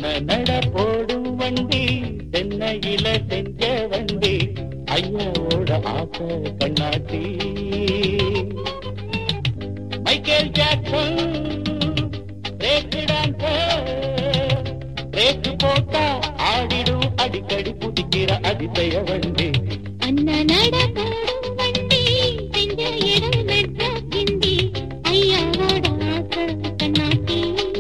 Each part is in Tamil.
அண்ண நட போடும் வண்டி தென்னையில செஞ்ச வண்டி ஐயாவோட ஆசை கண்ணாட்டி Michael Jackson break dancer break போட்டா ஆடிடும் அடிக்கடி குதிக்கிற அதிசய வண்டி அண்ணா நட போடும் வண்டி செஞ்ச இடம் நட்ட கிண்டி ஐயாவோட ஆசை கண்ணாட்டி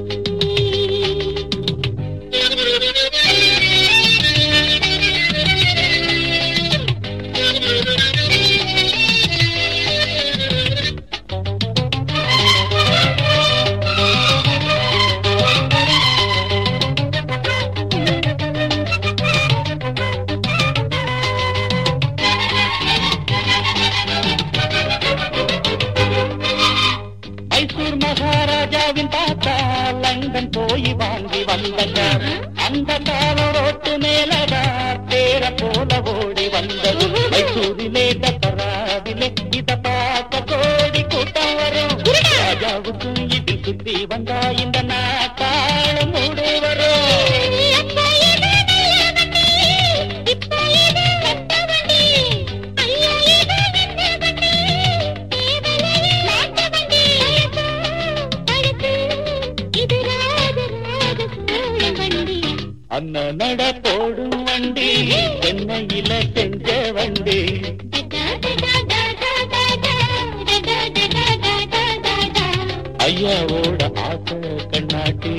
மைசூர் மகாராஜாவின் தாத்தா லண்டன் போய் வாங்கி வந்தங்க அந்த கால ரோட்டு மேலடா தேர போல ஓடி வந்தது மைசூரிலே தப்பராவிலே இத பார்க்க கோடி கூட்டம் வரும் ராஜாவுக்கும் இதில் சுத்தி வந்தா இந்த நாட்டாள மூடு வரும் அப்ப இது நல்ல வண்டி இப்ப இது கட்ட வண்டி ஐயா இது நல்ல வண்டி தேவலையே மாட்டு வண்டி அடுத்து இது ராஜ ராஜ சோழ வண்டி அண்ண நட போடும் வண்டி சென்னையில செஞ்ச வண்டி டடா டடா டடா டடா டடா டடா டடா டடா ஐயாவோட ஆசை கண்ணாட்டி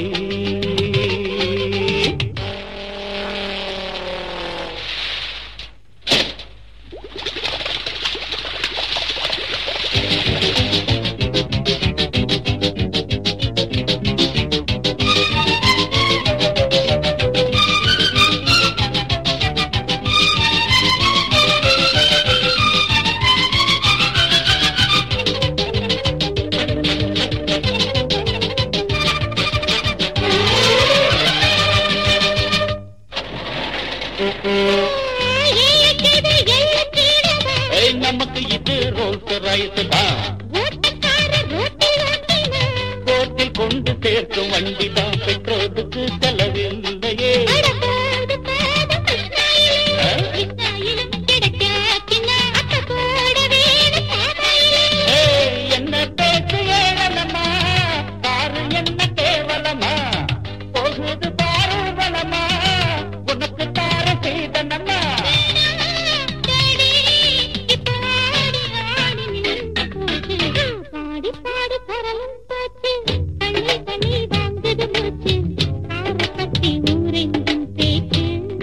ஏயக்கிது எல்லக்கிடமா ஏய், நமக்கு இது ரோல்ஸ் ரைஸ் தான் ஓட்டக்கார ரோட்டி ஓட்டினா கோட்டில் கொண்டு சேர்க்கும் வண்டி தான் பெட்ரோலுக்கு செலவில்லையே அட போடு போடு கிருஷ்ணாயிலே கிருஷ்ணாயிலும் கிடைக்காக்கினா அத்த போட வேணும் சாமாயிலே ஏய், என்ன பேச்சு ஏழலம்மா காரு என்ன கேவலமா போகுது பாரு வளமா உனக்கு தார செய்தனம்மா டாடி இப்ப ஆடி ஆடி நின்று போச்சு பாடி பாடி சரளம் போச்சு தண்ணி தண்ணி வாங்குது மூச்சு ஆற பத்தி ஊரெங்கும் பேச்சு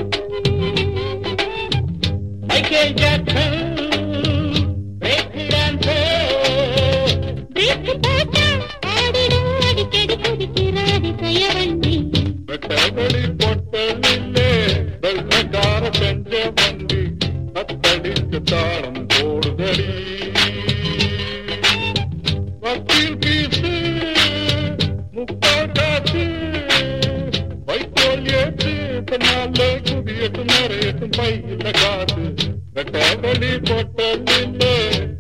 Michael Jackson break dancer break போட்டா ஆடிடும் அடிக்கடி குதிக்கிறாடி கயவண்டி வெட்டபடி பொட்டலில்லே வெள்ளக்கார செஞ்ச வண்டி அத்தடிக்கு தாளம் போடுதடி வக்கீல் பீசு முப்பாட்டாச்சு வைக்கோல் ஏற்று பின்னாலே குதியட்டும் நிறையட்டும் பையில காசு வெட்டபடி பொட்டலில்லே